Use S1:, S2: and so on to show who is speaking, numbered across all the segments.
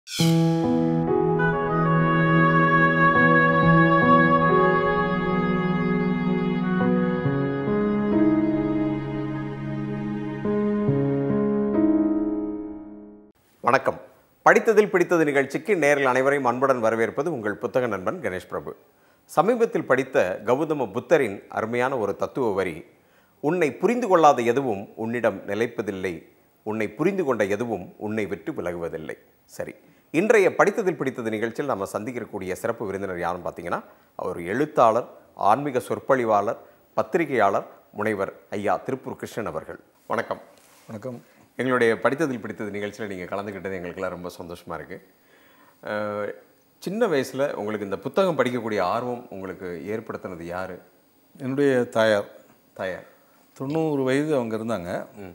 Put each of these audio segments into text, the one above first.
S1: வணக்கம் படித்ததில் பிடித்தது நிகழ்ச்சிக்கு நேரில் அனைவரையும் அன்புடன் வரவேற்பது உங்கள் புத்தக நண்பன் கணேஷ் பிரபு சமீபத்தில் படித்த கௌதம புத்தரின் அருமையான ஒரு தத்துவ வரி உன்னை புரிந்து கொள்ளாத எதுவும் உன்னிடம் நிலைப்பதில்லை உன்னை புரிந்து கொண்ட எதுவும் உன்னை விட்டு விலகுவதில்லை சரி இன்றைய படித்ததில் பிடித்தது நிகழ்ச்சியில் நம்ம சந்திக்கக்கூடிய சிறப்பு விருந்தினர் யாருன்னு பார்த்தீங்கன்னா அவர் எழுத்தாளர் ஆன்மீக சொற்பொழிவாளர் பத்திரிகையாளர் முனைவர் ஐயா திருப்பூர் கிருஷ்ணன் அவர்கள் வணக்கம்
S2: வணக்கம்
S1: எங்களுடைய படித்ததில் பிடித்தது நிகழ்ச்சியில் நீங்கள் கலந்துக்கிட்டது எங்களுக்கெல்லாம் ரொம்ப சந்தோஷமாக இருக்குது சின்ன வயசில் உங்களுக்கு இந்த புத்தகம் படிக்கக்கூடிய ஆர்வம் உங்களுக்கு ஏற்படுத்தினது யார்
S2: என்னுடைய தாயார்
S1: தாயார்
S2: தொண்ணூறு வயது அவங்க இருந்தாங்க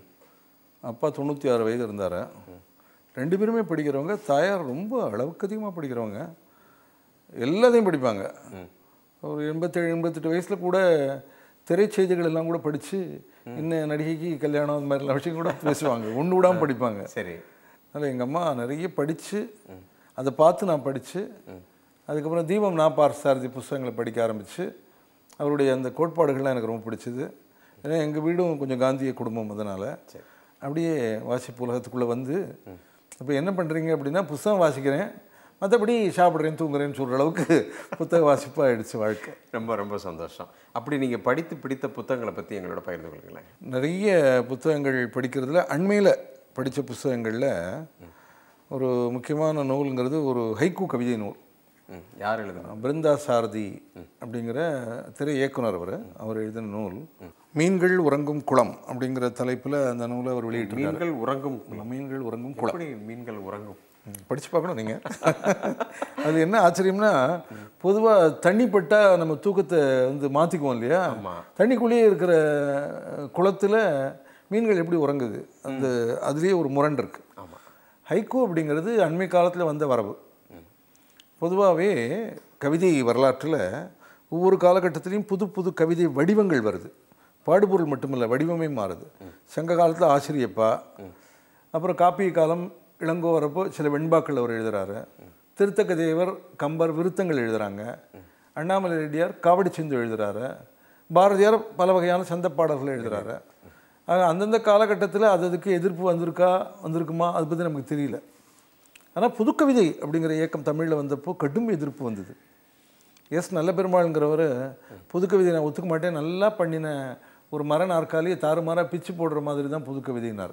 S2: அப்பா தொண்ணூற்றி ஆறு வயது இருந்தார் ரெண்டு பேருமே படிக்கிறவங்க தாயார் ரொம்ப அளவுக்கு அதிகமாக படிக்கிறவங்க எல்லாத்தையும் படிப்பாங்க ஒரு எண்பத்தேழு எண்பத்தெட்டு வயசில் கூட திரைச்செய்திகள் எல்லாம் கூட படித்து இன்னும் நடிகைக்கு கல்யாணம் அந்த மாதிரிலாம் விஷயம் கூட பேசுவாங்க ஒன்று விடாமல் படிப்பாங்க
S1: சரி
S2: அதனால் எங்கள் அம்மா நிறைய படித்து அதை பார்த்து நான் படித்து அதுக்கப்புறம் தீபம் நான் பார்த்த சாரதி புஸ்தகங்களை படிக்க ஆரம்பித்து அவருடைய அந்த கோட்பாடுகள்லாம் எனக்கு ரொம்ப பிடிச்சது ஏன்னா எங்கள் வீடும் கொஞ்சம் காந்திய குடும்பம் அதனால் அப்படியே வாசிப்பு உலகத்துக்குள்ளே வந்து இப்போ என்ன பண்ணுறீங்க அப்படின்னா புஸ்தகம் வாசிக்கிறேன் மற்றபடி சாப்பிட்றேன் தூங்குறேன்னு சொல்கிற அளவுக்கு புத்தக வாசிப்பாக ஆயிடுச்சு வாழ்க்கை
S1: ரொம்ப ரொம்ப சந்தோஷம் அப்படி நீங்கள் படித்து பிடித்த புத்தகங்களை பற்றி எங்களோட பகிர்ந்து கொள்ளுங்களேன்
S2: நிறைய புத்தகங்கள் படிக்கிறதுல அண்மையில் படித்த புஸ்தகங்களில் ஒரு முக்கியமான நூலுங்கிறது ஒரு ஹைக்கூ கவிதை நூல்
S1: ம் யார் எழுதுனா
S2: பிருந்தா சாரதி அப்படிங்கிற திரை இயக்குனர் அவர் அவர் எழுதின நூல் மீன்கள் உறங்கும் குளம் அப்படிங்கிற தலைப்பில் அந்த நூலை அவர் வெளியிட்டிருக்காரு
S1: மீன்கள் உறங்கும்
S2: மீன்கள் உறங்கும் குளம்
S1: எப்படி மீன்கள் உறங்கும்
S2: படித்து பார்க்கணும் நீங்கள் அது என்ன ஆச்சரியம்னா பொதுவாக தண்ணி பட்டா நம்ம தூக்கத்தை வந்து மாற்றிக்குவோம் இல்லையா தண்ணிக்குள்ளேயே இருக்கிற குளத்தில் மீன்கள் எப்படி உறங்குது அந்த அதுலேயே ஒரு முரண் இருக்கு
S1: ஆமாம்
S2: ஹைக்கூ அப்படிங்கிறது அண்மை காலத்தில் வந்த வரவு பொதுவாகவே கவிதை வரலாற்றில் ஒவ்வொரு காலகட்டத்திலையும் புது புது கவிதை வடிவங்கள் வருது பாடுபொருள் மட்டுமில்லை வடிவமே மாறுது சங்க காலத்தில் ஆசிரியப்பா அப்புறம் காப்பிய காலம் இளங்கோ வரப்போ சில வெண்பாக்கள் அவர் எழுதுறாரு திருத்தக்க தேவர் கம்பர் விருத்தங்கள் எழுதுறாங்க அண்ணாமலை ரெட்டியார் காவடி சிந்து எழுதுறாரு பாரதியார் பல வகையான சந்த பாடல்களை எழுதுறாரு ஆக அந்தந்த காலகட்டத்தில் அது அதுக்கு எதிர்ப்பு வந்திருக்கா வந்திருக்குமா அதை பற்றி நமக்கு தெரியல ஆனால் புதுக்கவிதை அப்படிங்கிற இயக்கம் தமிழில் வந்தப்போ கடும் எதிர்ப்பு வந்தது எஸ் நல்ல பெருமாள்ங்கிறவர் புதுக்கவிதை நான் ஒத்துக்க மாட்டேன் நல்லா பண்ணின ஒரு மர நாற்காலியை தாறுமாறாக பிச்சு போடுற மாதிரி தான் புதுக்கவிதைனார்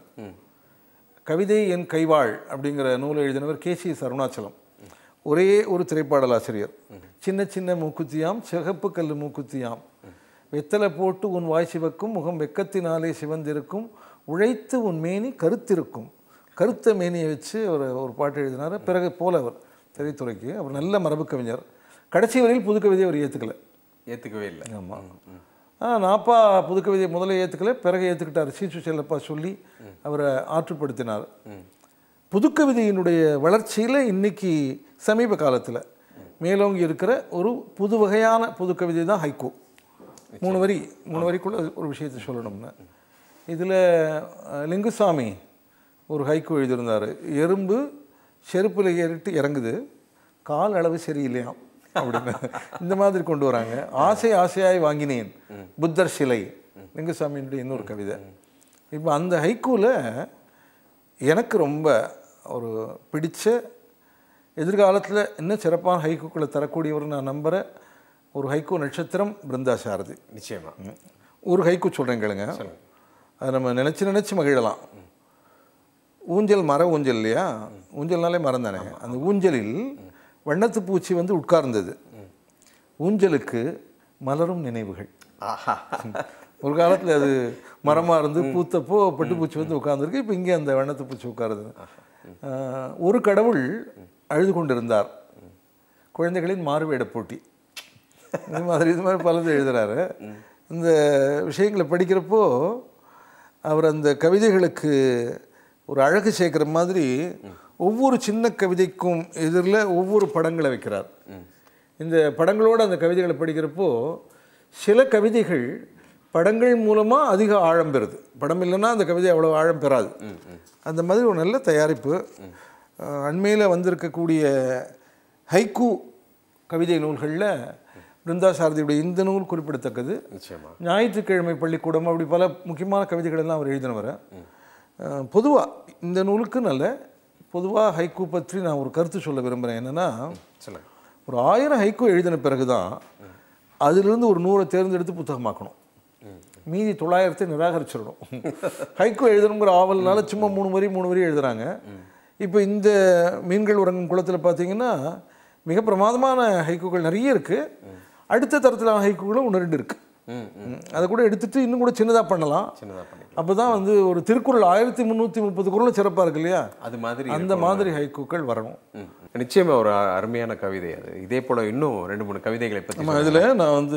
S2: கவிதை என் கைவாள் அப்படிங்கிற நூலை எழுதினவர் கேசி அருணாச்சலம் ஒரே ஒரு திரைப்பாடல் ஆசிரியர் சின்ன சின்ன மூக்குத்தியாம் சிகப்பு கல் மூக்குத்தியாம் வெத்தலை போட்டு உன் வாய் சிவக்கும் முகம் வெக்கத்தினாலே சிவந்திருக்கும் உழைத்து உன் மேனி கருத்திருக்கும் கருத்த மேனியை வச்சு அவர் ஒரு பாட்டு எழுதினார் பிறகு போல அவர் திரைத்துறைக்கு அவர் நல்ல மரபு கவிஞர் கடைசி வரையில் புதுக்கவிதையை அவர் ஏற்றுக்கலை
S1: ஏற்றுக்கவே இல்லை
S2: ஆமாம் ஆ நாப்பா புதுக்கவிதையை முதல்ல ஏற்றுக்கல பிறகு ஏற்றுக்கிட்டார் சீச்சு செல்லப்பா சொல்லி அவரை ஆற்றுப்படுத்தினார் புதுக்கவிதையினுடைய வளர்ச்சியில் இன்னைக்கு சமீப காலத்தில் மேலோங்கி இருக்கிற ஒரு புது வகையான புதுக்கவிதை தான் ஹைக்கூ மூணு வரி மூணு வரிக்குள்ள ஒரு விஷயத்தை சொல்லணும்னா இதில் லிங்குசாமி ஒரு ஹைக்கூ எழுதியிருந்தார் எறும்பு செருப்பில் ஏறிட்டு இறங்குது கால் அளவு சரியில்லையாம் அப்படின்னு இந்த மாதிரி கொண்டு வராங்க ஆசை ஆசையாய் வாங்கினேன் புத்தர் சிலை லிங்குசாமியினுடைய இன்னொரு கவிதை இப்போ அந்த ஹைக்கூவில் எனக்கு ரொம்ப ஒரு பிடிச்ச எதிர்காலத்தில் இன்னும் சிறப்பான ஹைக்கூக்களை தரக்கூடியவர் நான் நம்புகிற ஒரு ஹைக்கூ நட்சத்திரம் பிருந்தா சாரதி
S1: நிச்சயமா
S2: ஒரு ஹைக்கூ சொல்கிறேன் கேளுங்க அதை நம்ம நினச்சி நினச்சி மகிழலாம் ஊஞ்சல் மர ஊஞ்சல் இல்லையா ஊஞ்சல்னாலே மரம் தானே அந்த ஊஞ்சலில் வண்ணத்து பூச்சி வந்து உட்கார்ந்தது ஊஞ்சலுக்கு மலரும் நினைவுகள்
S1: ஆஹா
S2: ஒரு காலத்தில் அது மரமாக இருந்து பூத்தப்போ பட்டுப்பூச்சி வந்து உட்கார்ந்துருக்கு இப்போ இங்கே அந்த வண்ணத்து பூச்சி உட்காருது ஆஹ், ஒரு கடவுள் அழுது கொண்டிருந்தார் குழந்தைகளின் மாறுவேட போட்டி இது மாதிரி இது மாதிரி பலது எழுதுறாரு இந்த விஷயங்களை படிக்கிறப்போ அவர் அந்த கவிதைகளுக்கு ஒரு அழகு சேர்க்குற மாதிரி ஒவ்வொரு சின்ன கவிதைக்கும் எதிரில் ஒவ்வொரு படங்களை வைக்கிறார் இந்த படங்களோடு அந்த கவிதைகளை படிக்கிறப்போ சில கவிதைகள் படங்கள் மூலமாக அதிக ஆழம் பெறுது படம் இல்லைன்னா அந்த கவிதை அவ்வளோ ஆழம் பெறாது அந்த மாதிரி ஒரு நல்ல தயாரிப்பு அண்மையில் வந்திருக்கக்கூடிய ஹைக்கூ கவிதை நூல்களில் பிருந்தா சாரதியுடைய இந்த நூல் குறிப்பிடத்தக்கது
S1: நிச்சயமா
S2: ஞாயிற்றுக்கிழமை பள்ளிக்கூடம் அப்படி பல முக்கியமான கவிதைகள் எல்லாம் அவர் எழுதினவர் பொதுவாக இந்த நூலுக்கு நல்ல பொதுவாக ஹைக்கூ பற்றி நான் ஒரு கருத்து சொல்ல விரும்புகிறேன் என்னென்னா
S1: சொல்லுங்க
S2: ஒரு ஆயிரம் ஹைக்கூ எழுதின பிறகு தான் அதிலிருந்து ஒரு நூறை தேர்ந்தெடுத்து புத்தகமாக்கணும் மீதி தொள்ளாயிரத்தை நிராகரிச்சிடணும் ஹைக்கூ எழுதணுங்கிற ஆவல்னால சும்மா மூணு வரி மூணு வரி எழுதுறாங்க இப்போ இந்த மீன்கள் உறங்கும் குளத்தில் பார்த்தீங்கன்னா மிக பிரமாதமான ஹைக்கூக்கள் நிறைய இருக்குது அடுத்த தரத்திலான ஹைக்கூக்களும் ஒன்று ரெண்டு இருக்குது
S1: ம்
S2: அதை கூட எடுத்துட்டு இன்னும் கூட சின்னதாக பண்ணலாம்
S1: சின்னதாக பண்ணி
S2: அப்போ தான் வந்து ஒரு திருக்குறள் ஆயிரத்தி முந்நூற்றி முப்பது குறள் சிறப்பாக இருக்கு இல்லையா
S1: அது மாதிரி
S2: அந்த மாதிரி ஹைக்கூக்கள் வரணும்
S1: ம். நிச்சயமா ஒரு அ- அருமையான கவிதை அது இதே போல இன்னும் ரெண்டு மூணு கவிதைகளை பற்றி
S2: நம்ம இதில் நான் வந்து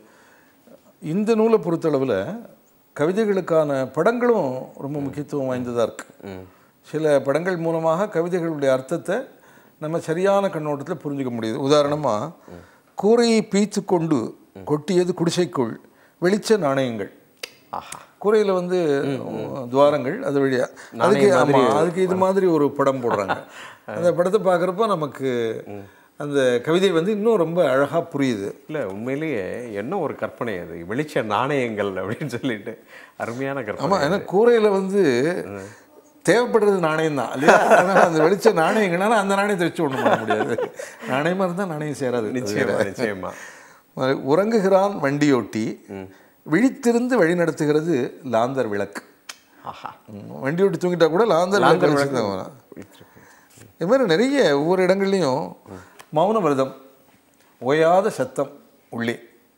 S2: இந்த நூலை பொறுத்தளவில் கவிதைகளுக்கான படங்களும் ரொம்ப முக்கியத்துவம் வாய்ந்ததாக இருக்குது சில படங்கள் மூலமாக கவிதைகளுடைய அர்த்தத்தை நம்ம சரியான கண்ணோட்டத்தில் புரிஞ்சுக்க முடியுது உதாரணமாக கூரையை பீய்த்து கொண்டு கொட்டியது குடிசைக்குள் வெளிச்ச நாணயங்கள்
S1: ஆஹா
S2: கூரையில் வந்து துவாரங்கள் அது வழியா அதுக்கு ஆமாம் அதுக்கு இது மாதிரி ஒரு படம் போடுறாங்க அந்த படத்தை பார்க்குறப்ப நமக்கு அந்த கவிதை வந்து இன்னும் ரொம்ப அழகாக புரியுது
S1: இல்ல உண்மையிலேயே என்ன ஒரு கற்பனை அது வெளிச்ச நாணயங்கள் அப்படின்னு சொல்லிட்டு அருமையான கற்பனை
S2: ஆமாம் ஏன்னா கூரையில் வந்து தேவைப்படுறது நாணயம் தான் இல்லையா அதனால் அந்த வெளிச்ச நாணயங்கள்னால அந்த நாணயத்தை வச்சு ஒன்றும் பண்ண முடியாது நாணயமாக இருந்தால் நாணயம் சேராது
S1: நிச்சயமா நிச்சயமா
S2: உறங்குகிறான் வண்டியோட்டி விழித்திருந்து வழி நடத்துகிறது லாந்தர் விளக்கு
S1: ஆஹா
S2: ம், வண்டி ஓட்டி தூங்கிட்டா கூட லாந்தர் விளக்கு வச்சுட்டு தான் வரான் இது மாதிரி நிறைய ஒவ்வொரு இடங்கள்லையும் மௌன விரதம் ஓயாத சத்தம் உள்ளே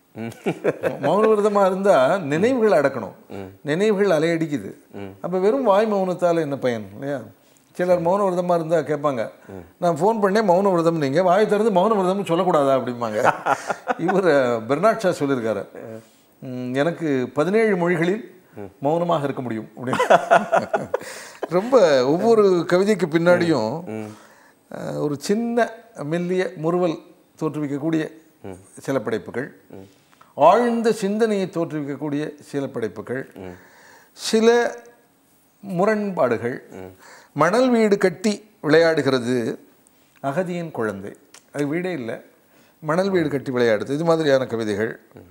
S2: மௌன விரதமாக இருந்தால் நினைவுகள் அடக்கணும் நினைவுகள் அலையடிக்குது அப்போ வெறும் வாய் மௌனத்தால் என்ன பயன் இல்லையா சிலர் மௌன விரதமாக இருந்தால் கேட்பாங்க நான் ஃபோன் பண்ணேன் மௌன விரதம் நீங்கள் வாய் திறந்து மௌன விரதம்னு சொல்லக்கூடாதா அப்படிம்பாங்க இவர் பெர்னாட் ஷா சொல்லியிருக்காரு ம், எனக்கு பதினேழு மொழிகளில் மௌனமாக இருக்க முடியும் அப்படின்னு ரொம்ப ஒவ்வொரு கவிதைக்கு பின்னாடியும் அஹ், ஒரு சின்ன மெல்லிய முறுவல் தோற்றுவிக்கக்கூடிய சில படைப்புகள் ஆழ்ந்த சிந்தனையை தோற்றுவிக்கக்கூடிய சில படைப்புகள் சில முரண்பாடுகள் மணல் வீடு கட்டி விளையாடுகிறது அகதியின் குழந்தை அது வீடே இல்லை மணல் வீடு கட்டி விளையாடுது இது மாதிரியான கவிதைகள்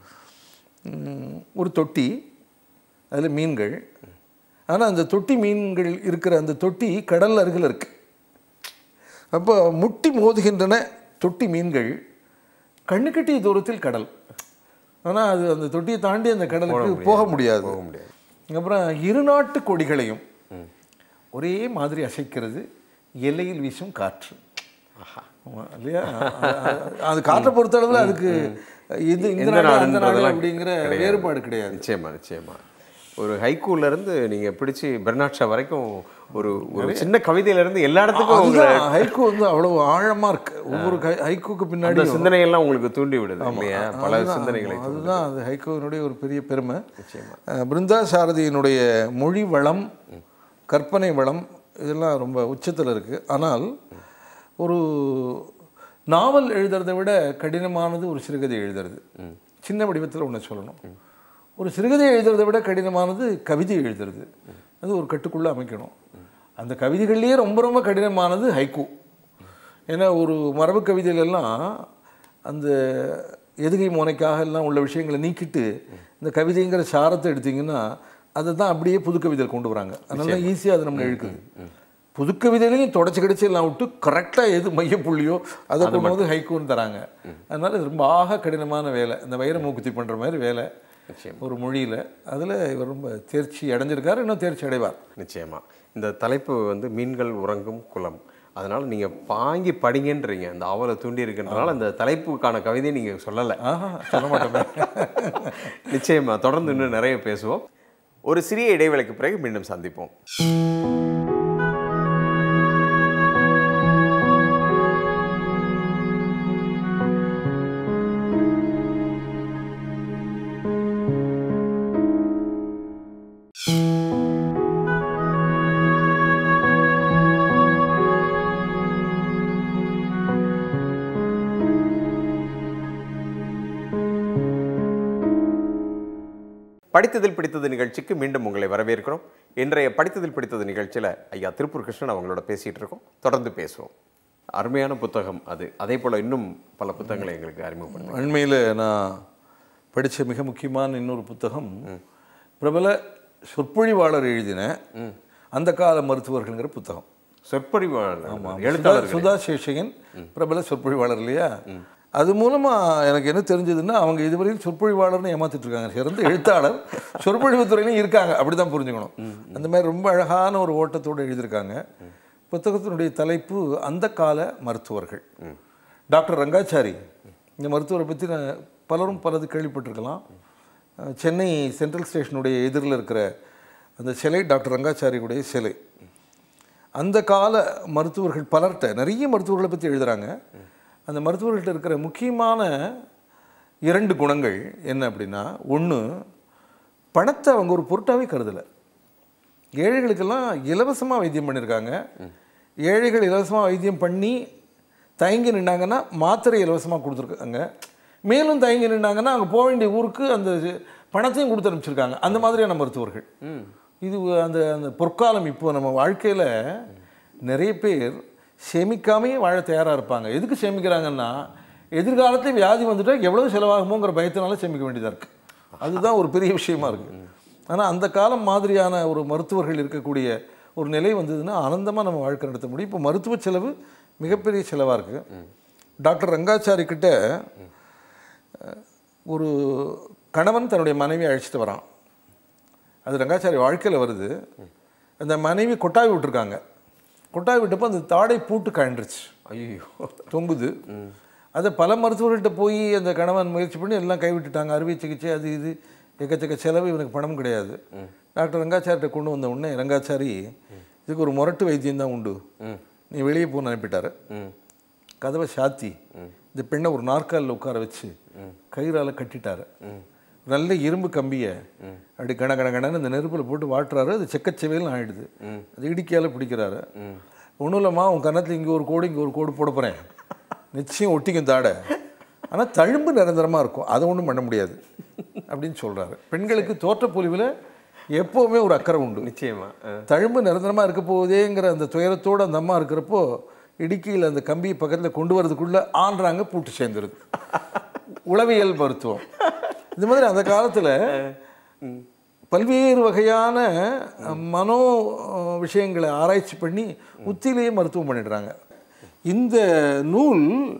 S2: ம், ஒரு தொட்டி அதில் மீன்கள் ஆனால் அந்த தொட்டி மீன்கள் இருக்கிற அந்த தொட்டி கடல் அருகில் இருக்கு அப்போ முட்டி மோதுகின்றன தொட்டி மீன்கள் கண்ணுக்கட்டிய தூரத்தில் கடல் ஆனால் அது அந்த தொட்டியை தாண்டி அந்த கடலுக்கு போக முடியாது
S1: போக முடியாது
S2: அப்புறம் இரு நாட்டு கொடிகளையும் ஒரே மாதிரி அசைக்கிறது எல்லையில் வீசும் காற்று
S1: ஆஹா
S2: ஆமா, இல்லையா அ- அ- அது காற்றை பொறுத்தளவில் அதுக்கு இது இந்த
S1: எந்த
S2: நாடு அந்த நாடு
S1: நாடுன்றதெல்லாம்
S2: அப்படிங்கிற
S1: கிடையாது.
S2: வேறுபாடு கிடையாது
S1: நிச்சயமா நிச்சயமா ஒரு ஹைக்கூல இருந்து நீங்க பிடிச்சு பெர்னாட் ஷா வரைக்கும் ஒரு ஒரு சின்ன கவிதையில இருந்து எல்லா இடத்துக்கும் உங்களை
S2: அதுதான் ஹைக்கூ வந்து அவ்வளவு ஆழமா இருக்கு ஒவ்வொரு கை- ஹைக்கூக்கு பின்னாடி
S1: அந்த சிந்தனையெல்லாம் உங்களுக்கு தூண்டி விடுது இல்லையா பல சிந்தனைகளை தூண்டுது.
S2: அதுதான் அது ஹைக்கூவினுடைய ஒரு பெரிய பெருமை அஹ், பிருந்தா சாரதியினுடைய மொழி வளம் கற்பனை வளம் இதெல்லாம் ரொம்ப உச்சத்தில் இருக்குது ஆனால் ஒரு நாவல் எழுதுறதை விட கடினமானது ஒரு சிறுகதை எழுதுறது சின்ன வடிவத்தில் ஒன்று சொல்லணும் ஒரு சிறுகதை எழுதுறதை விட கடினமானது கவிதை எழுதுறது அது ஒரு கட்டுக்குள்ளே அமைக்கணும் அந்த கவிதைகள்லேயே ரொம்ப ரொம்ப கடினமானது ஹைக்கூ ஏன்னா ஒரு மரபு கவிதையிலெல்லாம் அந்த எதுகை மோனைக்காக எல்லாம் உள்ள விஷயங்களை நீக்கிட்டு இந்த கவிதைங்கிற சாரத்தை எடுத்தீங்கன்னா அதை தான் அப்படியே புது கவிதையில் கொண்டு வராங்க அதனால ஈஸியாக அது நம்மளை இழுக்குது புது கவிதையிலையும் தொடச்சி கிடச்சி எல்லாம் விட்டு கரெக்டாக எது மையப்புள்ளியோ அதை கொண்டு வந்து ஹைக்கூன்னு தராங்க அதனால இது ரொம்ப ஆக கடினமான வேலை இந்த வைர மூக்குத்தி பண்ணுற மாதிரி வேலை ஒரு மொழியில் அதில் இவர் ரொம்ப தேர்ச்சி அடைஞ்சிருக்காரு இன்னும் தேர்ச்சி அடைவார்
S1: நிச்சயமா இந்த தலைப்பு வந்து மீன்கள் உறங்கும் குளம் அதனால நீங்க பாங்கி படிங்கன்றீங்க அந்த ஆவலை தூண்டி இருக்கின்றனால அந்த தலைப்புக்கான கவிதையை நீங்க சொல்லலை
S2: ஆஹா சொல்ல மாட்டோமே
S1: நிச்சயமா தொடர்ந்து இன்னும் நிறைய பேசுவோம் ஒரு சிறிய இடைவேளைக்கு பிறகு மீண்டும் சந்திப்போம் படித்ததில் பிடித்தது நிகழ்ச்சிக்கு மீண்டும் உங்களை வரவேற்கிறோம் இன்றைய படித்ததில் பிடித்தது நிகழ்ச்சியில் ஐயா திருப்பூர் கிருஷ்ணன் அவங்களோட பேசிகிட்டு இருக்கோம் தொடர்ந்து பேசுவோம் அருமையான புத்தகம் அது அதே போல் இன்னும் பல புத்தகங்களை எங்களுக்கு அறிமுகப்படுத்தும்
S2: அண்மையில் நான் படித்த மிக முக்கியமான இன்னொரு புத்தகம் பிரபல சொற்பொழிவாளர் எழுதின அந்த கால மருத்துவர்கள்ங்கிற புத்தகம்
S1: சொற்பொழிவாளர் எழுத்தாளர்
S2: சுதா சேஷகன் பிரபல சொற்பொழிவாளர் இல்லையா அது மூலமாக எனக்கு என்ன தெரிஞ்சதுன்னா அவங்க இதுவரையில் சொற்பொழிவாளர்னு ஏமாத்திட்டு இருக்காங்க சிறந்த எழுத்தாளர் சொற்பொழிவு துறையிலும் இருக்காங்க அப்படி தான் புரிஞ்சுக்கணும் அந்த மாதிரி ரொம்ப அழகான ஒரு ஓட்டத்தோடு எழுதியிருக்காங்க புத்தகத்தினுடைய தலைப்பு அந்த கால மருத்துவர்கள் டாக்டர் ரங்காச்சாரி இந்த மருத்துவரை பற்றி நான் பலரும் பலது கேள்விப்பட்டிருக்கலாம் அஹ் சென்னை சென்ட்ரல் ஸ்டேஷனுடைய எதிரில் இருக்கிற அந்த சிலை டாக்டர் ரங்காச்சாரியுடைய சிலை அந்த கால மருத்துவர்கள் பலர்கிட்ட நிறைய மருத்துவர்களை பற்றி எழுதுகிறாங்க அந்த மருத்துவர்கள்ட்ட இருக்கிற முக்கியமான இரண்டு குணங்கள் என்ன அப்படின்னா ஒன்று பணத்தை அவங்க ஒரு பொருட்டாவே கருதலை ஏழைகளுக்கெல்லாம் இலவசமாக வைத்தியம் பண்ணியிருக்காங்க ஏழைகள் இலவசமாக வைத்தியம் பண்ணி தயங்கி நின்னாங்கன்னா மாத்திரை இலவசமாக கொடுத்துருக்காங்க மேலும் தயங்கி நின்னாங்கன்னா அங்கே போக வேண்டிய ஊருக்கு அந்த பணத்தையும் கொடுத்து அனுப்பிச்சிருக்காங்க அந்த மாதிரியான மருத்துவர்கள் இது அந்த அந்த பொற்காலம் இப்போ நம்ம வாழ்க்கையில் நிறைய பேர் சேமிக்காமையே வாழ தயாராக இருப்பாங்க எதுக்கு சேமிக்கிறாங்கன்னா எதிர்காலத்தில் வியாதி வந்துட்டால் எவ்வளோ செலவாகுமோங்கிற பயத்தினால சேமிக்க வேண்டியதாக இருக்குது அதுதான் ஒரு பெரிய விஷயமா இருக்குது ஆனால் அந்த காலம் மாதிரியான ஒரு மருத்துவர்கள் இருக்கக்கூடிய ஒரு நிலை வந்ததுன்னா ஆனந்தமாக நம்ம வாழ்க்கை நடத்த முடியும் இப்போ மருத்துவ செலவு மிகப்பெரிய செலவாக இருக்குது டாக்டர் ரங்காச்சாரி கிட்ட அஹ், ஒரு கணவன் தன்னுடைய மனைவியை அழைச்சிட்டு வரான் அது ரங்காச்சாரி வாழ்க்கையில் வருது அந்த மனைவி கொட்டாவி விட்டுருக்காங்க கொட்டாவி விட்டப்போ அந்த தாடை பூட்டு கழண்டுருச்சு
S1: ஐயோ
S2: தொங்குது அதை பல மருத்துவர்கள்ட்ட போய் அந்த கணவன் முயற்சி பண்ணி எல்லாம் கைவிட்டுட்டாங்க அறுவை சிகிச்சை அது இது எக்கச்சக்க செலவு இவனுக்கு பணம் கிடையாது டாக்டர் ரங்காச்சாரிட்ட கொண்டு வந்த உடனே ரங்காச்சாரி இதுக்கு ஒரு முரட்டு வைத்தியம் தான் உண்டு நீ வெளியே போன்னு அனுப்பிட்டாரு
S1: ம்
S2: கதவை சாத்தி இந்த பெண்ணை ஒரு நாற்காலில் உட்கார வச்சு கயிறால கட்டிட்டாரு நல்ல இரும்பு கம்பியை அப்படி கண கண கணன்னு இந்த நெருப்பில் போட்டு வாட்டுறாரு அது செக்கச்செவையில் ஆயிடுது அது இடிக்கையால் பிடிக்கிறாரு ஒன்றும் இல்லைம்மா உன் கன்னத்தில் இங்கே ஒரு கோடு இங்கே ஒரு கோடு போட போகிறேன் நிச்சயம் ஒட்டிக்கும் தாடை ஆனால் தழும்பு நிரந்தரமாக இருக்கும் அதை ஒன்றும் பண்ண முடியாது அப்படின்னு சொல்கிறாரு பெண்களுக்கு தோற்றப்பொலிவில் எப்போவுமே ஒரு அக்கறை உண்டு
S1: நிச்சயமா அஹ்,
S2: தழும்பு நிரந்தரமாக இருக்க போகுதேங்கிற அந்த துயரத்தோடு அந்த அம்மா இருக்கிறப்போ இடுக்கியில் அந்த கம்பி பக்கத்தில் கொண்டு வரதுக்குள்ளே ஆன்றாங்க பூட்டு சேர்ந்துருது உளவியல் மருத்துவம் இந்த மாதிரி அந்த காலத்தில் பல்வேறு வகையான மனோ அஹ், விஷயங்களை ஆராய்ச்சி பண்ணி உத்திலேயே மருத்துவம் பண்ணிடுறாங்க இந்த நூல்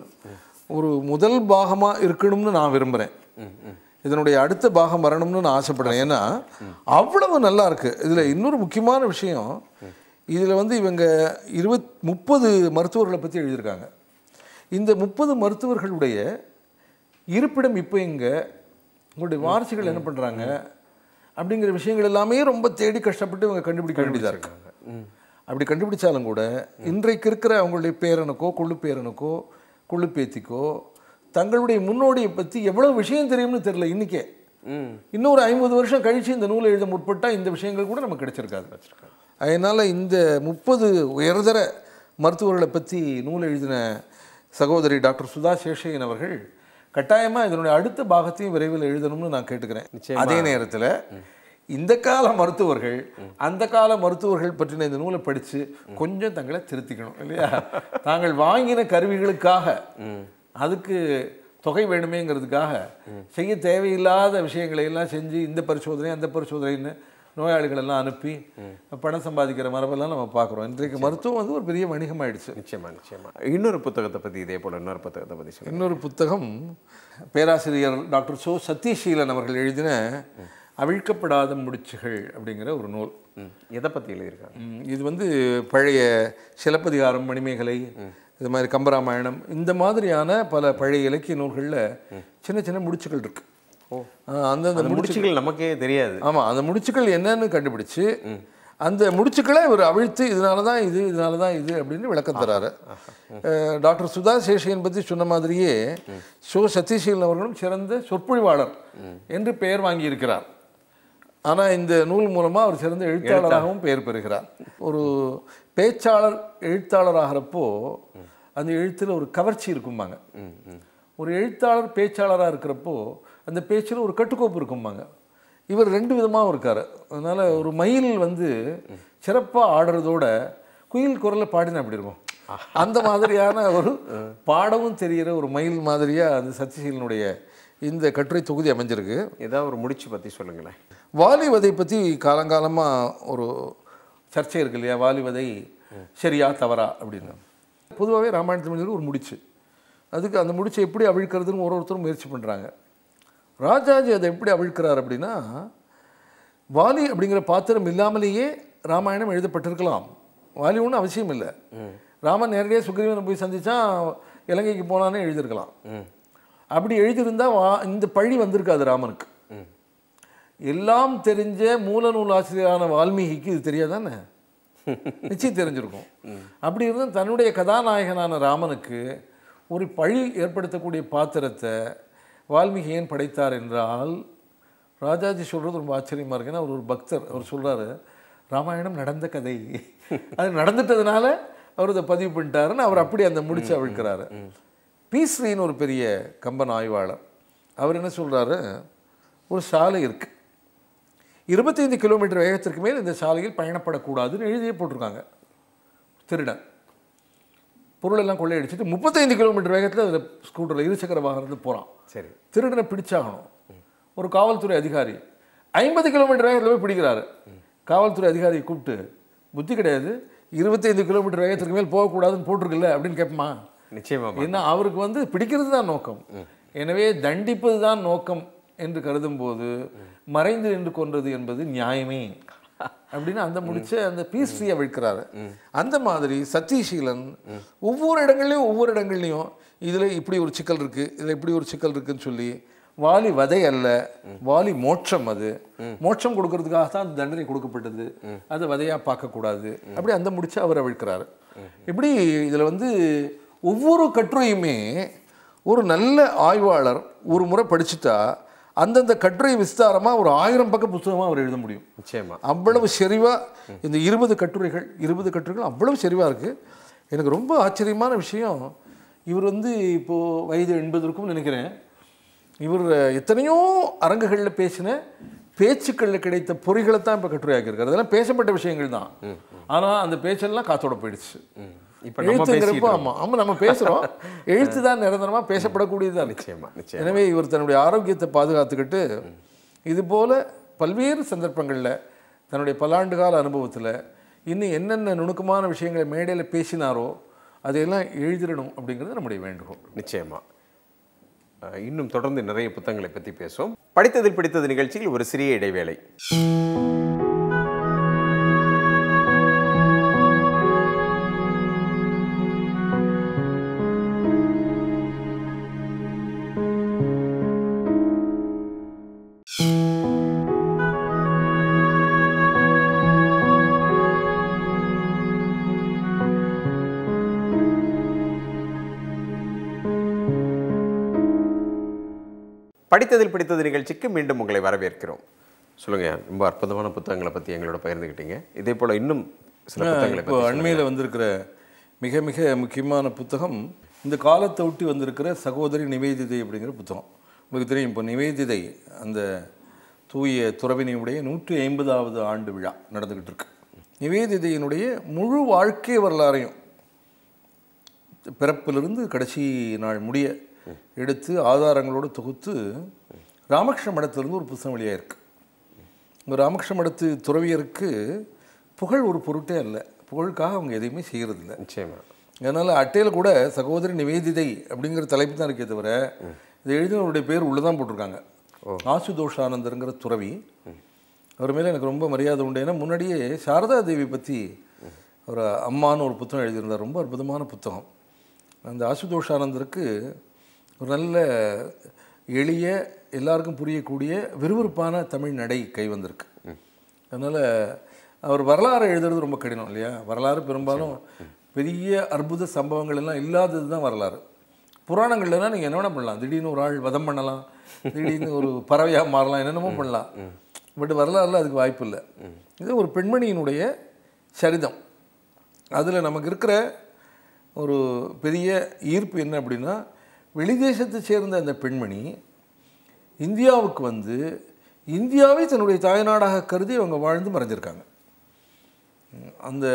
S2: ஒரு முதல் பாகமாக இருக்கணும்னு நான் விரும்புகிறேன் இதனுடைய அடுத்த பாகம் வரணும்னு நான் ஆசைப்படுறேன் ஏன்னா அவ்வளவு நல்லா இருக்கு இதில் இன்னொரு முக்கியமான விஷயம் இதில் வந்து இவங்க இருபத் முப்பது மருத்துவர்களை பற்றி எழுதியிருக்காங்க இந்த முப்பது மருத்துவர்களுடைய இருப்பிடம் இப்போ எங்க உங்களுடைய வாரிசுகள் என்ன பண்ணுறாங்க அப்படிங்கிற விஷயங்கள் எல்லாமே ரொம்ப தேடி கஷ்டப்பட்டு இவங்க கண்டுபிடிக்க வேண்டியதாக இருக்காங்க அப்படி கண்டுபிடிச்சாலும் கூட இன்றைக்கு இருக்கிற அவங்களுடைய பேரனுக்கோ கொள்ளு பேரனுக்கோ கொள்ளு பேத்திக்கோ தங்களுடைய முன்னோடியை பற்றி எவ்வளோ விஷயம் தெரியும்னு தெரியல இன்றைக்கே
S1: ம்
S2: இன்னொரு ஐம்பது வருஷம் கழித்து இந்த நூலை எழுத முற்பட்டால் இந்த விஷயங்கள் கூட நமக்கு கிடைச்சிருக்காது அதனால் இந்த முப்பது உயர்தர மருத்துவர்களை பற்றி நூல் எழுதின சகோதரி டாக்டர் சுதா சேஷையன் அவர்கள் கட்டாயமாக இதனுடைய அடுத்த பாகத்தையும் விரைவில் எழுதணும்னு நான் கேட்டுக்கிறேன்
S1: நிச்சயமா.
S2: அதே நேரத்தில் இந்த கால மருத்துவர்கள் அந்த கால மருத்துவர்கள் பற்றின இந்த நூலை படித்து கொஞ்சம் தங்களை திருத்திக்கணும் இல்லையா தாங்கள் வாங்கின கருவிகளுக்காக அதுக்கு தொகை வேணுமேங்கிறதுக்காக செய்ய தேவையில்லாத விஷயங்களை எல்லாம் செஞ்சு இந்த பரிசோதனை அந்த பரிசோதனைன்னு நோயாளிகள் எல்லாம் அனுப்பி பணம் சம்பாதிக்கிற மரபெல்லாம் நம்ம பார்க்குறோம் இன்றைக்கு மருத்துவம் வந்து ஒரு பெரிய வணிகமாயிடுச்சு
S1: நிச்சயமா நிச்சயமா இன்னொரு புத்தகத்தை பற்றி இதே போல இன்னொரு புத்தகத்தை பற்றி சொல்லுங்க
S2: இன்னொரு புத்தகம் பேராசிரியர் டாக்டர் சோ சதீஷீலன் அவர்கள் எழுதின அவிழ்க்கப்படாத முடிச்சுகள் அப்படிங்கிற ஒரு நூல்
S1: ம் எதை பற்றி எழுதியிருக்காங்க
S2: ம், இது வந்து பழைய சிலப்பதிகாரம் மணிமேகலை இது மாதிரி கம்பராமாயணம் இந்த மாதிரியான பல பழைய இலக்கிய நூல்களில் சின்ன சின்ன முடிச்சுகள் இருக்கு
S1: ஓ
S2: ஆ, அந்தந்த
S1: அந்த முடிச்சுகள் நமக்கே தெரியாது
S2: ஆமாம் அந்த முடிச்சுக்கள் என்னன்னு கண்டுபிடிச்சு அந்த முடிச்சுக்களை இவர் அவிழ்த்து இதனால தான் இது இதனால தான் இது அப்படின்னு விளக்கம் தராரு அஹ், டாக்டர் சுதா சேஷியன் பற்றி சொன்ன மாதிரியே சோ சதீஷீலன் அவர்களும் சிறந்த சொற்பொழிவாளர் என்று பெயர் வாங்கியிருக்கிறார் ஆனால் இந்த நூல் மூலமாக அவர் சிறந்த எழுத்தாளராகவும் பெயர் பெறுகிறார் ஒரு பேச்சாளர் எழுத்தாளர் ஆகிறப்போ அந்த எழுத்தில் ஒரு கவர்ச்சி இருக்கும்பாங்க ஒரு எழுத்தாளர் பேச்சாளராக இருக்கிறப்போ அந்த பேச்சில் ஒரு கட்டுக்கோப்பு இருக்கும்பாங்க இவர் ரெண்டு விதமாகவும் இருக்கார் அதனால் ஒரு மயில் வந்து சிறப்பாக ஆடுறதோட குயில் குரலை பாடினா அப்படி இருக்கும் அந்த மாதிரியான ஒரு பாடவும் தெரிகிற ஒரு மயில் மாதிரியாக அந்த சத்யசீலனுடைய இந்த கட்டுரை தொகுதி அமைஞ்சிருக்கு
S1: ஏதாவது ஒரு முடிச்சு பற்றி சொல்லுங்களேன்
S2: வாலிவதை பற்றி காலங்காலமாக ஒரு சர்ச்சை இருக்கு இல்லையா வாலிவதை சரியா தவறா அப்படின்னு பொதுவாகவே ராமாயணத்தில் முடிஞ்சது ஒரு முடிச்சு அதுக்கு அந்த முடிச்சை எப்படி அவிழ்க்கிறதுன்னு ஒரு ஒருத்தரும் முயற்சி பண்ணுறாங்க ராஜாஜி அதை எப்படி அவிழ்க்கிறார் அப்படின்னா வாலி அப்படிங்கிற பாத்திரம் இல்லாமலேயே ராமாயணம் எழுதப்பட்டிருக்கலாம் வாலி ஒன்றும் அவசியம் இல்லை ராமன் நேரடியாக சுக்ரீவனை போய் சந்திச்சா இலங்கைக்கு போனானே எழுதியிருக்கலாம் அப்படி எழுதியிருந்தா வா இந்த பழி வந்திருக்காது ராமனுக்கு எல்லாம் தெரிஞ்ச மூல நூல் ஆசிரியரான வால்மீகிக்கு இது தெரியாதானே நிச்சயம் தெரிஞ்சிருக்கும் அப்படி இருந்தும் தன்னுடைய கதாநாயகனான ராமனுக்கு ஒரு பழி ஏற்படுத்தக்கூடிய பாத்திரத்தை வால்மீகி ஏன் படைத்தார் என்றால் ராஜாஜி சொல்கிறது ரொம்ப ஆச்சரியமாக இருக்கு ஏன்னா அவர் ஒரு பக்தர் அவர் சொல்றாரு ராமாயணம் நடந்த கதை அது நடந்துட்டதுனால அவர் இதை பதிவு பண்ணிட்டாருன்னு அவர் அப்படி அந்த முடிச்சு அவிழ்க்கிறாரு பி ஸ்ரீன்னு ஒரு பெரிய கம்பன் ஆய்வாளர் அவர் என்ன சொல்றாரு ஒரு சாலை இருக்கு இருபத்தைந்து கிலோமீட்டர் வேகத்திற்கு மேல் இந்த சாலையில் பயணப்படக்கூடாதுன்னு எழுதியே போட்டிருக்காங்க திருடன் பொருளெல்லாம் கொள்ளையடிச்சிட்டு முப்பத்தைந்து கிலோமீட்டர் வேகத்தில் அதில் ஸ்கூட்டரில் இருசக்கர வாகனத்தில் போகிறான்
S1: சரி
S2: திருடனை பிடிச்சாகணும் ஒரு காவல்துறை அதிகாரி ஐம்பது கிலோமீட்டர் வேகத்தில் போய் பிடிக்கிறாரு காவல்துறை அதிகாரியை கூப்பிட்டு புத்தி கிடையாது இருபத்தைந்து கிலோமீட்டர் வேகத்திற்கு மேல் போகக்கூடாதுன்னு போட்டிருக்குல்ல அப்படின்னு கேட்போமா
S1: நிச்சயமா
S2: ஏன்னா அவருக்கு வந்து பிடிக்கிறது தான் நோக்கம் எனவே தண்டிப்பது தான் நோக்கம் என்று கருதும்போது மறைந்து நின்று கொன்றது என்பது நியாயமே அப்படின்னு அந்த முடிச்ச அந்த பீஸ்ட்ரியை அவிழ்க்கிறாரு அந்த மாதிரி சத்யசீலன் ஒவ்வொரு இடங்கள்லையும் ஒவ்வொரு இடங்கள்லையும் இதில் இப்படி ஒரு சிக்கல் இருக்குது இதில் இப்படி ஒரு சிக்கல் இருக்குன்னு சொல்லி வாலி வதை அல்ல வாலி மோட்சம் அது மோட்சம் கொடுக்கறதுக்காக தான் அந்த தண்டனை கொடுக்கப்பட்டது அது வதையாக பார்க்கக்கூடாது அப்படி அந்த முடிச்சு அவர் அவிழ்க்கிறாரு இப்படி இதில் வந்து ஒவ்வொரு கட்டுரையுமே ஒரு நல்ல ஆய்வாளர் ஒரு முறை படிச்சுட்டா அந்தந்த கட்டுரை விஸ்தாரமாக ஒரு ஆயிரம் பக்க புத்தகமாக அவர் எழுத முடியும்
S1: நிச்சயமா
S2: அவ்வளவு செறிவாக இந்த இருபது கட்டுரைகள் இருபது கட்டுரைகள் அவ்வளவு செறிவாக இருக்குது எனக்கு ரொம்ப ஆச்சரியமான விஷயம் இவர் வந்து இப்போது வயது எண்பது இருக்கும்னு நினைக்கிறேன் இவர் எத்தனையோ அரங்குகளில் பேசின பேச்சுக்களில் கிடைத்த பொறிகளை தான் இப்போ கட்டுரையாக்கியிருக்காரு அதெல்லாம் பேசப்பட்ட விஷயங்கள் தான் ஆனால் அந்த பேச்செல்லாம் காத்தோட போயிடுச்சு
S1: இப்போ நம்ம
S2: எழுத்துங்கிறப்போ ஆமாம் ஆமாம் நம்ம பேசுகிறோம் எழுத்து தான் நிரந்தரமாக பேசப்படக்கூடியதாக இருக்கு
S1: நிச்சயமா நிச்சயம்
S2: எனவே இவர் தன்னுடைய ஆரோக்கியத்தை பாதுகாத்துக்கிட்டு இது போல பல்வேறு சந்தர்ப்பங்களில் தன்னுடைய பல்லாண்டு கால அனுபவத்தில் இன்னும் என்னென்ன நுணுக்கமான விஷயங்களை மேடையில் பேசினாரோ அதையெல்லாம் எழுதிடணும் அப்படிங்கிறது நம்முடைய வேண்டுகோள்
S1: நிச்சயமா அஹ், இன்னும் தொடர்ந்து நிறைய புத்தகங்களை பற்றி பேசுவோம் படித்ததில் பிடித்தது நிகழ்ச்சியில் ஒரு சிறிய இடைவேளை படித்ததில் பிடித்தது நிகழ்ச்சிக்கு மீண்டும் உங்களை வரவேற்கிறோம் சொல்லுங்க ரொம்ப அற்புதமான புத்தகங்களை பற்றி எங்களோட பகிர்ந்துக்கிட்டீங்க இதே போல இன்னும் சில புத்தகங்களை
S2: இப்போ
S1: பற்றி
S2: அண்மையில் வந்திருக்கிற மிக மிக முக்கியமான புத்தகம் இந்த காலத்தை ஒட்டி வந்திருக்கிற சகோதரி நிவேதிதை அப்படிங்கிற புத்தகம் உங்களுக்கு தெரியும் இப்போ நிவேதிதை அந்த தூய துறவினியுடைய நூற்றி ஐம்பதாவது ஆண்டு விழா நடந்துக்கிட்டு இருக்கு நிவேதிதையினுடைய முழு வாழ்க்கை வரலாறையும் பிறப்பிலிருந்து கடைசி நாள் முடிய எடுத்து ஆதாரங்களோடு தொகுத்து ராமகிருஷ்ண மடத்திலிருந்து ஒரு புத்தகம் வெளியாக இருக்கு இந்த ராமகிருஷ்ண மடத்து துறவியருக்கு புகழ் ஒரு பொருட்டே அல்ல புகழுக்காக அவங்க எதையுமே செய்கிறதில்ல
S1: நிச்சயமா
S2: அதனால் அட்டையில் கூட சகோதரி நிவேதிதை அப்படிங்கிற தலைப்பு தான் இருக்கே தவிர இதை எழுதினவருடைய பேர் உள்ளே தான் போட்டிருக்காங்க ஆசுதோஷானந்தருங்கிற துறவி அவர் மேலே எனக்கு ரொம்ப மரியாதை உண்டு ஏன்னா முன்னாடியே சாரதா தேவி பற்றி ஒரு அம்மான்னு ஒரு புத்தகம் எழுதியிருந்தார் ரொம்ப அற்புதமான புத்தகம் அந்த ஆசுதோஷானந்தருக்கு ஒரு நல்ல எளிய எல்லாருக்கும் புரியக்கூடிய விறுவிறுப்பான தமிழ் நடை கை வந்திருக்கு அதனால் அவர் வரலாறு எழுதுறது ரொம்ப கடினம் இல்லையா வரலாறு பெரும்பாலும் பெரிய அற்புத சம்பவங்கள் எல்லாம் இல்லாதது தான் வரலாறு புராணங்கள்லாம் நீங்கள் என்ன வேணா பண்ணலாம் திடீர்னு ஒரு ஆள் வதம் பண்ணலாம் திடீர்னு ஒரு பறவையாக மாறலாம் என்னென்னமோ பண்ணலாம் பட் வரலாறுல அதுக்கு வாய்ப்பு இல்லை இது ஒரு பெண்மணியினுடைய சரிதம் அதில் நமக்கு இருக்கிற ஒரு பெரிய ஈர்ப்பு என்ன அப்படின்னா வெளிதேசத்தை சேர்ந்த அந்த பெண்மணி இந்தியாவுக்கு வந்து இந்தியாவை தன்னுடைய தாய்நாடாக கருதி அவங்க வாழ்ந்து மறைஞ்சிருக்காங்க அந்த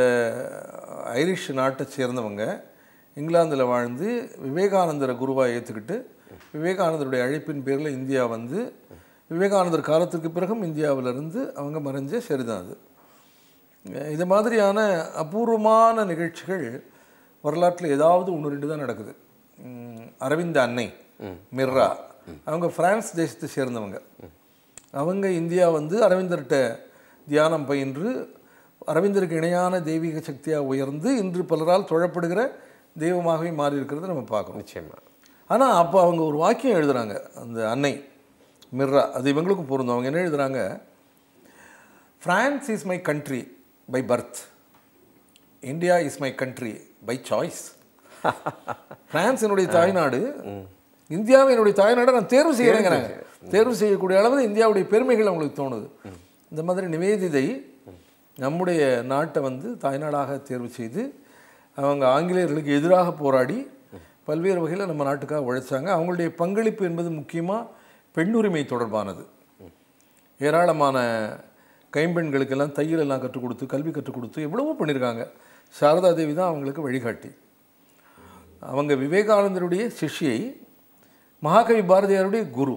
S2: ஐரிஷ் நாட்டை சேர்ந்தவங்க இங்கிலாந்தில் வாழ்ந்து விவேகானந்தரை குருவாக ஏற்றுக்கிட்டு விவேகானந்தருடைய அழைப்பின் பேரில் இந்தியா வந்து விவேகானந்தர் காலத்திற்கு பிறகும் இந்தியாவிலிருந்து அவங்க மறைஞ்ச சரிதான் அது இது மாதிரியான அபூர்வமான நிகழ்ச்சிகள் வரலாற்றில் ஏதாவது ஒன்று ரெண்டு தான் நடக்குது உம், அரவிந்த அன்னை மிர்ரா அவங்க பிரான்ஸ் தேசத்தை சேர்ந்தவங்க அவங்க இந்தியா வந்து அரவிந்தர்கிட்ட தியானம் பயின்று அரவிந்தருக்கு இணையான தெய்வீக சக்தியாக உயர்ந்து இன்று பலரால் தொழப்படுகிற தெய்வமாகவே மாறி இருக்கிறத நம்ம பார்க்குறோம்
S1: நிச்சயமா
S2: ஆனால் அப்போ அவங்க ஒரு வாக்கியம் எழுதுறாங்க அந்த அன்னை மிர்ரா அது இவங்களுக்கும் பொருந்தும் அவங்க என்ன எழுதுறாங்க France is my country by birth India is my country by choice France என்னுடைய தாய்நாடு இந்தியாவை என்னுடைய தாய்நாடை நான் தேர்வு செய்கிறேங்கிறாங்க தேர்வு செய்யக்கூடிய அளவில் இந்தியாவுடைய பெருமைகள் அவங்களுக்கு தோணுது இந்த மாதிரி நிவேதிதை நம்முடைய நாட்டை வந்து தாய்நாடாக தேர்வு செய்து அவங்க ஆங்கிலேயர்களுக்கு எதிராக போராடி பல்வேறு வகையில் நம்ம நாட்டுக்காக உழைச்சாங்க அவங்களுடைய பங்களிப்பு என்பது முக்கியமாக பெண்ணுரிமை தொடர்பானது ஏராளமான கைம்பெண்களுக்கெல்லாம் தையல் எல்லாம் கற்றுக் கொடுத்து கல்வி கற்றுக் கொடுத்து எவ்வளவோ பண்ணியிருக்காங்க சாரதா தேவி தான் அவங்களுக்கு வழிகாட்டி அவங்க விவேகானந்தருடைய சிஷ்யை மகாகவி பாரதியாருடைய குரு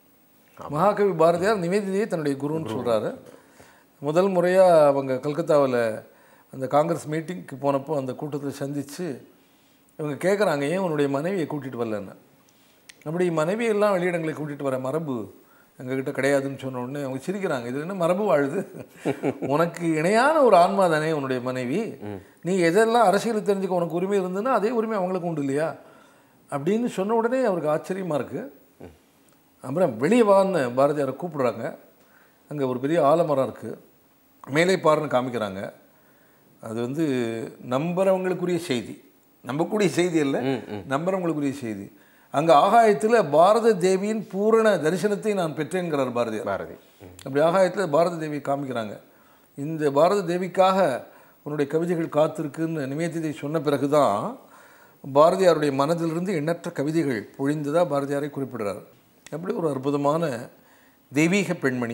S2: மகாகவி பாரதியார் நிவேதிதையை தன்னுடைய குருன்னு சொல்கிறாரு முதல் முறையாக அவங்க கல்கத்தாவில் அந்த காங்கிரஸ் மீட்டிங்க்கு போனப்போ அந்த கூட்டத்தில் சந்தித்து இவங்க கேட்குறாங்க ஏன் உன்னுடைய மனைவியை கூட்டிகிட்டு வரலன்னு அப்படி மனைவியெல்லாம் வெளியிடங்களை கூட்டிகிட்டு வர மரபு எங்ககிட்ட கிடையாதுன்னு சொன்ன உடனே அவங்க சிரிக்கிறாங்க இது என்ன மரபு வாழுது உனக்கு இணையான ஒரு ஆன்மா தானே உன்னுடைய மனைவி நீ எதெல்லாம் அரசியல் தெரிஞ்சுக்க உனக்கு உரிமை இருந்ததுன்னா அதே உரிமை அவங்களுக்கு உண்டு இல்லையா அப்படின்னு சொன்ன உடனே அவருக்கு ஆச்சரியமாக இருக்குது அப்புறம் வெளியே வான்னு பாரதியாரை கூப்பிடுறாங்க அங்கே ஒரு பெரிய ஆலமரம் இருக்குது மேலே பாருன்னு காமிக்கிறாங்க அது வந்து நம்புறவங்களுக்குரிய செய்தி நம்பக்கூடிய செய்தி இல்லை நம்புறவங்களுக்குரிய செய்தி அங்கே ஆகாயத்தில் பாரத தேவியின் பூரண தரிசனத்தை நான் பெற்றேன்கிறார் பாரதியார்
S1: பாரதி
S2: அப்படி ஆகாயத்தில் பாரத தேவி காமிக்கிறாங்க இந்த பாரத தேவிக்காக உன்னுடைய கவிதைகள் காத்திருக்குன்னு நிவேதிதை சொன்ன பிறகு தான் பாரதியாருடைய மனதிலிருந்து எண்ணற்ற கவிதைகள் பொழிந்ததாக பாரதியாரை குறிப்பிடுறார் அப்படி ஒரு அற்புதமான தெய்வீக பெண்மணி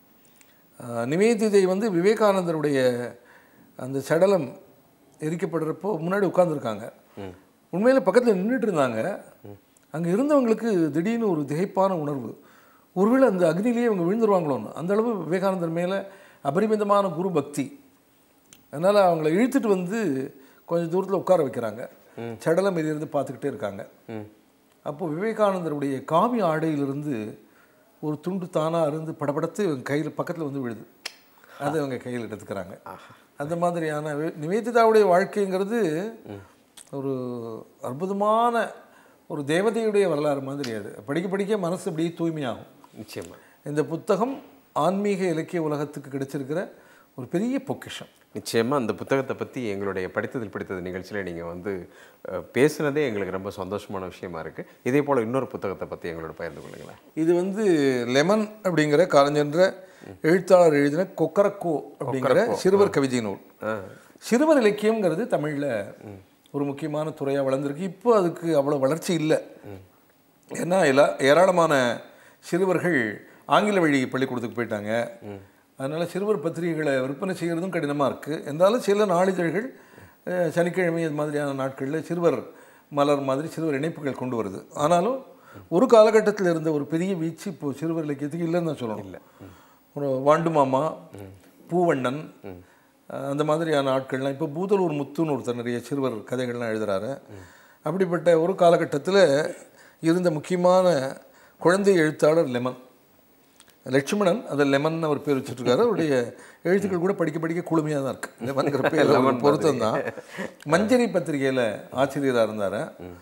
S2: ஆஹ், நிவேதிதை வந்து விவேகானந்தருடைய அந்த சடலம் எரிக்கப்படுறப்போ முன்னாடி உட்கார்ந்திருக்காங்க உண்மையில் பக்கத்தில் நின்றுட்டு இருந்தாங்க அங்கே இருந்தவங்களுக்கு திடீர்னு ஒரு திகைப்பான உணர்வு ஒருவேளை அந்த அக்னியிலேயே அவங்க விழுந்துருவாங்களோன்னு அந்த அளவு விவேகானந்தர் மேலே அபரிமிதமான குரு பக்தி அதனால் அவங்கள இழுத்துட்டு வந்து கொஞ்சம் தூரத்தில் உட்கார வைக்கிறாங்க சடலம் எரியிறது பார்த்துக்கிட்டே இருக்காங்க அப்போ விவேகானந்தருடைய காவி ஆடையிலிருந்து ஒரு துண்டு தானாக இருந்து படபடத்து இவங்க கையில் பக்கத்தில் வந்து விழுது அதை அவங்க கையில் எடுத்துக்கிறாங்க அந்த மாதிரியான வி- நிவேதிதாவுடைய வாழ்க்கைங்கிறது ஒரு அற்புதமான ஒரு தேவதையுடைய வரலாறு மாதிரி அது படிக்க படிக்க மனசு அப்படியே தூய்மையாகும்
S1: நிச்சயமா
S2: இந்த புத்தகம் ஆன்மீக இலக்கிய உலகத்துக்கு கிடைச்சிருக்கிற ஒரு பெரிய பொக்கிஷம்
S1: நிச்சயமா அந்த புத்தகத்தை பற்றி எங்களுடைய படித்ததில் பிடித்தது நிகழ்ச்சியில் நீங்கள் வந்து அஹ், பேசுனதே எங்களுக்கு ரொம்ப சந்தோஷமான விஷயமா இருக்குது இதே போல் இன்னொரு புத்தகத்தை பற்றி எங்களோட பகிர்ந்து கொள்ளுங்களேன்
S2: இது வந்து லெமன் அப்படிங்கிற காலஞ்சென்ற எழுத்தாளர் எழுதின கொக்கரக்கோ அப்படிங்கிற சிறுவர் கவிதை நூல் சிறுவர் இலக்கியம்ங்கிறது தமிழில் ஒரு முக்கியமான துறையாக வளர்ந்துருக்கு இப்போ அதுக்கு அவ்வளோ வளர்ச்சி இல்லை ஏன்னா எல்லா ஏராளமான சிறுவர்கள் ஆங்கில வழி பள்ளிக்கூடத்துக்கு போயிட்டாங்க அதனால் சிறுவர் பத்திரிகைகளை விற்பனை செய்கிறதும் கடினமாக இருக்குது இருந்தாலும் சில நாளிதழ்கள் அஹ், சனிக்கிழமை இது மாதிரியான நாட்களில் சிறுவர் மலர் மாதிரி சிறுவர் இணைப்புகள் கொண்டு வருது ஆனாலும் ஒரு காலகட்டத்தில் இருந்த ஒரு பெரிய வீச்சு இப்போ சிறுவர் இலக்கியத்துக்கு இல்லைன்னு தான் சொல்லணும் இல்லை ஒரு வாண்டு மாமா பூவண்ணன் அஹ், அந்த மாதிரியான ஆட்கள்லாம் இப்போ பூதலூர் முத்துன்னு ஒருத்தர் நிறைய சிறுவர் கதைகள்லாம் எழுதுறாரு அப்படிப்பட்ட ஒரு காலகட்டத்தில் இருந்த முக்கியமான குழந்தை எழுத்தாளர் லெமன் லட்சுமணன் அதை லெமன் அவர் பேர் வச்சுட்ருக்காரு அவருடைய எழுத்துக்கள் கூட படிக்க படிக்க குளுமையாக தான் இருக்குது லெமன்கிற பேர் லெமன் பொருத்தம் தான் மஞ்சரி பத்திரிகையில் ஆசிரியராக இருந்தார்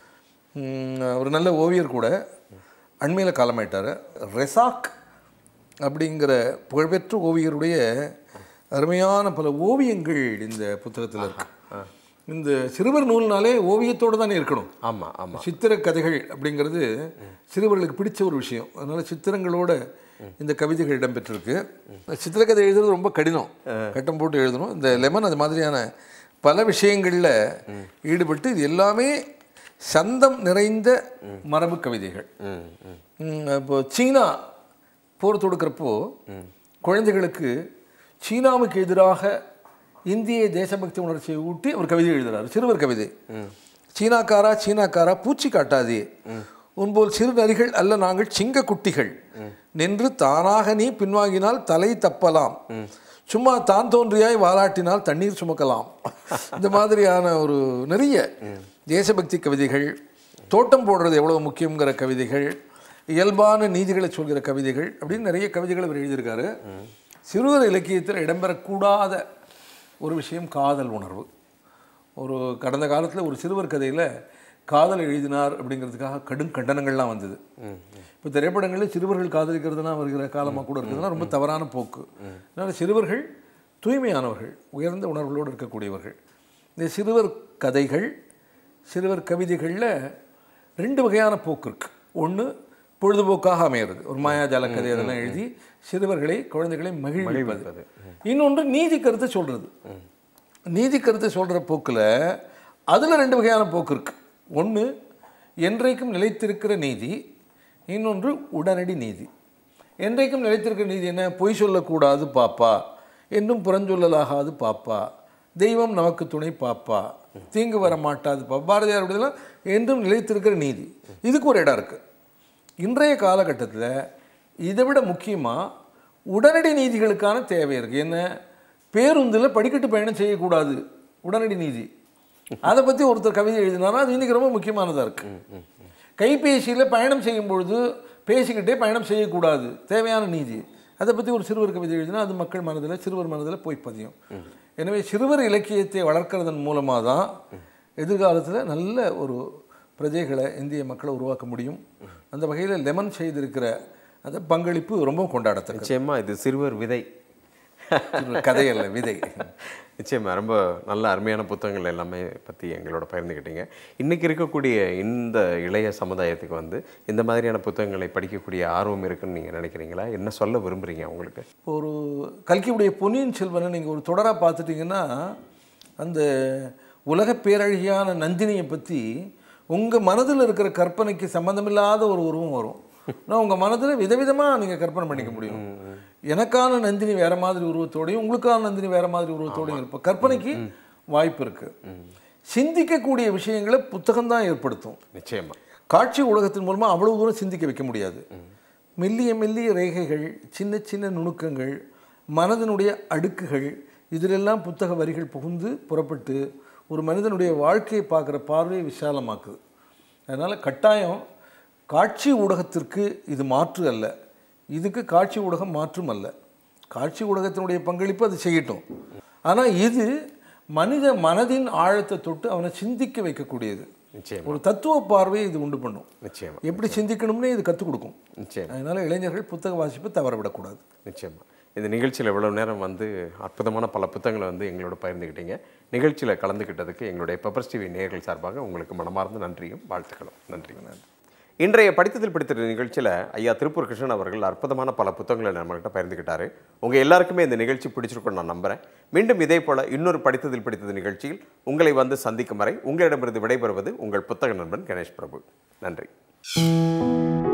S2: ஒரு நல்ல ஓவியர் கூட அண்மையில் காலமாயிட்டார் ரெசாக் அப்படிங்கிற புகழ்பெற்ற ஓவியருடைய அருமையான பல ஓவியங்கள் இந்த புத்தகத்தில் இருக்கு இந்த சிறுவர் நூல்னாலே ஓவியத்தோடு தானே இருக்கணும்
S1: ஆமாம் ஆமாம்
S2: சித்திர கதைகள் அப்படிங்கிறது சிறுவர்களுக்கு பிடிச்ச ஒரு விஷயம் அதனால சித்திரங்களோட இந்த கவிதைகள் இடம்பெற்றிருக்கு சித்திரக்கதை எழுதுறது ரொம்ப கடினம் கட்டம் போட்டு எழுதணும் இந்த லெமன் அது மாதிரியான பல விஷயங்களில் ஈடுபட்டு இது எல்லாமே சந்தம் நிறைந்த மரபு கவிதைகள்
S1: ம் ம்
S2: ம், இப்போ சீனா போர் தொடுக்கிறப்போ குழந்தைகளுக்கு சீனாவுக்கு எதிராக இந்திய தேசபக்தி உணர்ச்சியை ஊட்டி அவர் கவிதை எழுதுறாரு சிறுவர் கவிதை சீனாக்காரா சீனாக்காரா பூச்சி காட்டாதே உன்போல் சிறு நரிகள் அல்ல நாங்கள் சிங்க குட்டிகள் நின்று தானாக நீ பின்வாங்கினால் தலை தப்பலாம் சும்மா தான் தோன்றியாய் வாலாட்டினால் தண்ணீர் சுமக்கலாம் இந்த மாதிரியான ஒரு நிறைய தேசபக்தி கவிதைகள் தோட்டம் போடுறது எவ்வளவு முக்கியங்கிற கவிதைகள் இயல்பான நீதிகளை சொல்கிற கவிதைகள் அப்படின்னு நிறைய கவிதைகள் அவர் எழுதியிருக்காரு சிறுவர் இலக்கியத்தில் இடம்பெறக்கூடாத ஒரு விஷயம் காதல் உணர்வு ஒரு கடந்த காலத்தில் ஒரு சிறுவர் கதையில் காதல் எழுதினார் அப்படிங்கிறதுக்காக கடும் கண்டனங்கள்லாம் வந்தது இப்போ திரைப்படங்களில் சிறுவர்கள் காதலிக்கிறதுனா வருகிற காலமாக கூட இருக்குதுன்னா ரொம்ப தவறான போக்கு அதனால் சிறுவர்கள் தூய்மையானவர்கள் உயர்ந்த உணர்வுகளோடு இருக்கக்கூடியவர்கள் இந்த சிறுவர் கதைகள் சிறுவர் கவிதைகளில் ரெண்டு வகையான போக்கு இருக்கு ஒன்று பொழுதுபோக்காக அமையிறது ஒரு மாயாஜால கதை அதெல்லாம் எழுதி சிறுவர்களை குழந்தைகளை மகிழ்விப்பது இன்னொன்று நீதி கருத்தை சொல்கிறது நீதி கருத்தை சொல்கிற போக்கில் அதில் ரெண்டு வகையான போக்கு இருக்கு ஒன்று என்றைக்கும் நிலைத்திருக்கிற நீதி இன்னொன்று உடனடி நீதி என்றைக்கும் நிலைத்திருக்கிற நீதி என்ன பொய் சொல்லக்கூடாது பாப்பா என்றும் புறஞ்சொல்லலாகாது பாப்பா தெய்வம் நமக்கு துணை பாப்பா தீங்கு வர மாட்டாது பாப்பா பாரதியாருடையதெல்லாம் என்றும் நிலைத்திருக்கிற நீதி இதுக்கு ஒரு இடம் இருக்குது இன்றைய காலகட்டத்தில் இதை விட முக்கியமாக உடனடி நீதிகளுக்கான தேவை இருக்குது என்ன பேருந்தில் படிக்கட்டு பயணம் செய்யக்கூடாது உடனடி நீதி அதை பற்றி ஒருத்தர் கவிதை எழுதினாரா அது இன்றைக்கி ரொம்ப முக்கியமானதாக இருக்குது கைபேசியில் பயணம் செய்யும் பொழுது பேசிக்கிட்டே பயணம் செய்யக்கூடாது தேவையான நீதி அதை பற்றி ஒரு சிறுவர் கவிதை எழுதினா அது மக்கள் மனதில் சிறுவர் மனதில் போய் பதியும் எனவே சிறுவர் இலக்கியத்தை வளர்க்கறதன் மூலமாக தான் எதிர்காலத்தில் நல்ல ஒரு பிரஜைகளை இந்திய மக்களை உருவாக்க முடியும் அந்த வகையில் லெமன் செய்திருக்கிற அந்த பங்களிப்பு ரொம்ப கொண்டாடத்தக்க
S1: நிச்சயமா இது சிறுவர் விதை
S2: கதை அல்ல விதை
S1: நிச்சயமா ரொம்ப நல்ல அருமையான புத்தகங்கள் எல்லாமே பற்றி எங்களோட பகிர்ந்துக்கிட்டீங்க இன்றைக்கி இருக்கக்கூடிய இந்த இளைய சமுதாயத்துக்கு வந்து இந்த மாதிரியான புத்தகங்களை படிக்கக்கூடிய ஆர்வம் இருக்குன்னு நீங்கள் நினைக்கிறீங்களா என்ன சொல்ல விரும்புகிறீங்க உங்களுக்கு
S2: ஒரு கல்கியுடைய பொன்னியின் செல்வனை நீங்கள் ஒரு தொடராக பார்த்துட்டிங்கன்னா அந்த உலக பேரழகியான நந்தினியை பற்றி உங்கள் மனதில் இருக்கிற கற்பனைக்கு சம்மந்தமில்லாத ஒரு உருவம் வரும் ஆனால் உங்கள் மனதில் விதவிதமாக நீங்கள் கற்பனை பண்ணிக்க முடியும் எனக்கான நந்தினி வேற மாதிரி உருவத்தோடையும் உங்களுக்கான நந்தினி வேற மாதிரி உருவத்தோடையும் இருப்போம் கற்பனைக்கு வாய்ப்பு இருக்கு சிந்திக்கக்கூடிய விஷயங்களை புத்தகம் தான் ஏற்படுத்தும்
S1: நிச்சயமா
S2: காட்சி ஊடகத்தின் மூலமாக அவ்வளவு தூரம் சிந்திக்க வைக்க முடியாது மெல்லிய மெல்லிய ரேகைகள் சின்ன சின்ன நுணுக்கங்கள் மனதினுடைய அடுக்குகள் இதிலெல்லாம் புத்தக வரிகள் புகுந்து புறப்பட்டு ஒரு மனிதனுடைய வாழ்க்கையை பார்க்குற பார்வையை விசாலமாக்குது அதனால் கட்டாயம் காட்சி ஊடகத்திற்கு இது மாற்று அல்ல இதுக்கு காட்சி ஊடகம் மாற்றும் அல்ல காட்சி ஊடகத்தினுடைய பங்களிப்பு அது செய்யட்டும் ஆனால் இது மனித மனதின் ஆழத்தை தொட்டு அவனை சிந்திக்க வைக்கக்கூடியது
S1: நிச்சயமா
S2: ஒரு தத்துவ பார்வையை இது உண்டு பண்ணும்
S1: நிச்சயமா
S2: எப்படி சிந்திக்கணும்னு இது கற்றுக் கொடுக்கும்
S1: நிச்சயம்
S2: அதனால இளைஞர்கள் புத்தக வாசிப்பை தவறவிடக்கூடாது
S1: நிச்சயமா இந்த நிகழ்ச்சியில் இவ்வளவு நேரம் வந்து அற்புதமான பல புத்தகங்களை வந்து எங்களோட பகிர்ந்துக்கிட்டீங்க நிகழ்ச்சியில் கலந்துக்கிட்டதுக்கு எங்களுடைய பெப்பர்ஸ் டிவி நேயர்கள் சார்பாக உங்களுக்கு மனமார்ந்த நன்றியும் வாழ்த்துக்களும் நன்றி நன்றி இன்றைய படித்ததில் பிடித்த நிகழ்ச்சியில் ஐயா திருப்பூர் கிருஷ்ணன் அவர்கள் அற்புதமான பல புத்தகங்களை நம்மகிட்ட பகிர்ந்துக்கிட்டாரு உங்கள் எல்லாருக்குமே இந்த நிகழ்ச்சி பிடிச்சிருக்கும்னு நான் நம்புகிறேன் மீண்டும் இதே போல் இன்னொரு படித்ததில் பிடித்தது நிகழ்ச்சியில் உங்களை வந்து சந்திக்கும் வரை உங்களிடமிருந்து விடைபெறுவது உங்கள் புத்தக நண்பன் கணேஷ் பிரபு நன்றி